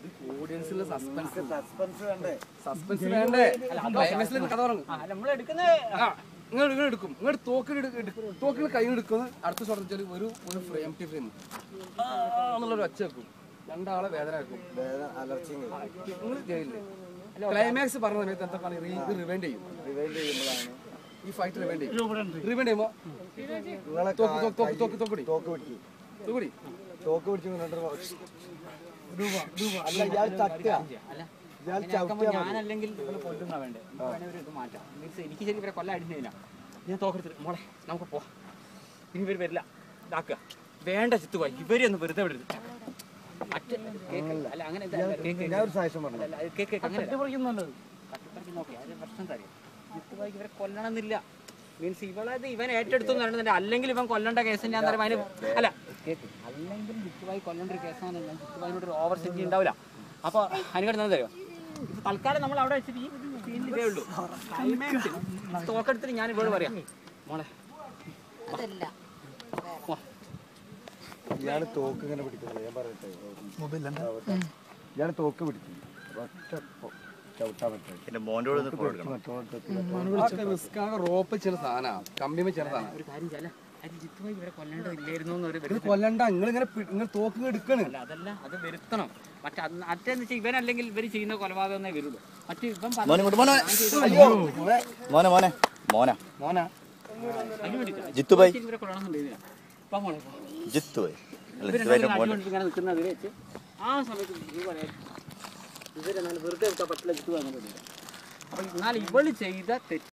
ഓഡിയൻസിൽ suspense suspense വേണ്ടേ suspense വേണ്ടേ ക്ലൈമാക്സിൽ കഥ തുടങ്ങും നമ്മൾ എടുക്കുന്നത് ആ നിങ്ങൾ നിങ്ങൾ എടുക്കും നിങ്ങൾ തോക്കിൽ തോക്കിൽ കൈ എടുക്കുന്നത് അടുത്ത ഷോട്ട് വെച്ചാൽ ഒരു ഒരു ഫ്രെയിം ടി ഫ്രെയിം എന്നുള്ളൊരു ഒച്ച വെക്കും രണ്ടാളെ വേദന വെക്കും വേദന അലർച്ചിങ് നിങ്ങൾ ചെയ്യില്ലേ ക്ലൈമാക്സ് പറഞ്ഞ സമയത്ത് എന്താ പറയുക ഇത് റിവൈൻഡ് ചെയ്യും റിവൈൻഡ് ചെയ്യുമ്പോഴാണ് ഈ ഫൈറ്റ് റിവൈൻഡ് ചെയ്യും റിവൈൻഡ് ചെയ്യുമ്പോൾ നിങ്ങളെ തോക്ക് തോക്ക് തോക്ക് തോക്ക് തോക്കുടി തോക്ക് പിടിക്കും തോക്കുടി തോക്ക് പിടിച്ച് മുന്നോട്ട് അല്ല ഇയാൾ തട്ടുക അല്ല ഇയാൾ അങ്ങനെയാക്കുമ്പോ ചവിട്ടിയാ മതി ഞാനല്ലെങ്കിൽ ഇവള് കൊല്ലുന്ന വേണ്ടേ നമുക്ക് വേണേ ഒരു ഇത് മാറ്റാം മീൻസ് എനിക്ക് ശരി ഇവരെ കൊല്ലം അടിഞ്ഞില്ല ഞാൻ തോക്കെടുത്തിട്ട് മോളെ നമുക്ക് പോവാം ഇനി ഇവർ വരില്ല ഇതാക്കുക വേണ്ട ചിത്തുപോയി ഇവരെ ഒന്ന് വെറുതെ വിടരുത് മറ്റ് കേക്ക് അല്ല അങ്ങനെ ഇത് അല്ല, കേക്ക് ഞാൻ ഒരു സാക്ഷ്യം പറഞ്ഞു അല്ല, അത് കേക്ക് അങ്ങനെ കട്ടിപ്പറിക്ക് നോക്കി അതിന്റെ പ്രശ്നം തരും ചിത്തുപോയി ഇവരെ കൊല്ലണമെന്നില്ല മീൻസ് ഇവളത് ഇവൻ ഏറ്റെടുത്തു എന്ന് പറയുന്നുണ്ട് അല്ലെങ്കിൽ ഇവൻ കൊല്ലേണ്ട കേസ് ഞാൻ അതിന് അല്ല കേക്ക് അല്ലെങ്കിൽ ജിത്തുവായി കൊല്ലേണ്ട ഒരു കേസാണ് ഞാൻ ജിത്തുവായിനോട് ഒരു ഓവർ സിറ്റി ഉണ്ടാവില്ല അപ്പോൾ അതിനെക്കാട്ട് തരുമോ ഇത് തൽക്കാലം നമ്മൾ അവിടെ വെച്ചിട്ട് ഈ സീനിൽ ഇതേ ഉള്ളൂ ക്ലൈമാക്സിൽ തോക്കെടുത്തിട്ട് ഞാൻ ഇവള് പറയാം മോളെ അതല്ല വാ. ഇയാൾ തോക്ക് ഇങ്ങനെ പിടിക്കുന്നത് ഞാൻ പറയട്ടെ ഇയാൾ തോക്ക് പിടിക്കും ഒറ്റ പൊ- ചവിട്ടാൻ പറ്റും എന്റെ മോൻ്റെ ഒന്ന് ഫോട്ടോ എടുക്കണം അതൊക്കെ റിസ്ക് ആണ് റോപ്പ് ചില സാധനമാണ് കമ്പിമ ചില സാധനം ഒരു കാര്യം ചെയ്യാം അത് ജിത്തുവായി ഇവരെ കൊല്ലേണ്ടതില്ലായിരുന്നു എന്നൊരു ഇത് കൊല്ലണ്ട നിങ്ങൾ ഇങ്ങനെ നിങ്ങൾ തോക്ക് എടുക്കണ് അല്ല അതല്ല അത് വരുത്തണം മറ്റേ അത് മറ്റേന്ന് വെച്ചാൽ ഇവൻ അല്ലെങ്കിൽ ഇവർ ചെയ്യുന്ന കൊലപാതകമേ വരുള്ളൂ മറ്റേ ഇവൻ മോനെ ഇങ്ങോട്ട് മോനെ മോനെ മോനെ മോന മോനാ അതിന് വേണ്ടിയിട്ടാ. ജിത്തു ഭായ് ഇവരെ കൊല്ലണമെന്നുണ്ടെങ്കിൽ വാ മോളെ പോ. ജിത്തു പോയി അല്ല ഇവര് ജിത്തു രണ്ടുപേരും മോനെ അടികൊണ്ട് ഇങ്ങനെ നിൽക്കുന്നതിൽ വെച്ച് ആ സമയത്ത് ഇത് പറയാം ഇവരെന്നാൽ വെറുതെ വെക്കാൻ പറ്റില്ല ജിത്തു അങ്ങനെ അപ്പൊ എന്നാൽ ഇവള് ചെയ്ത തെറ്റ്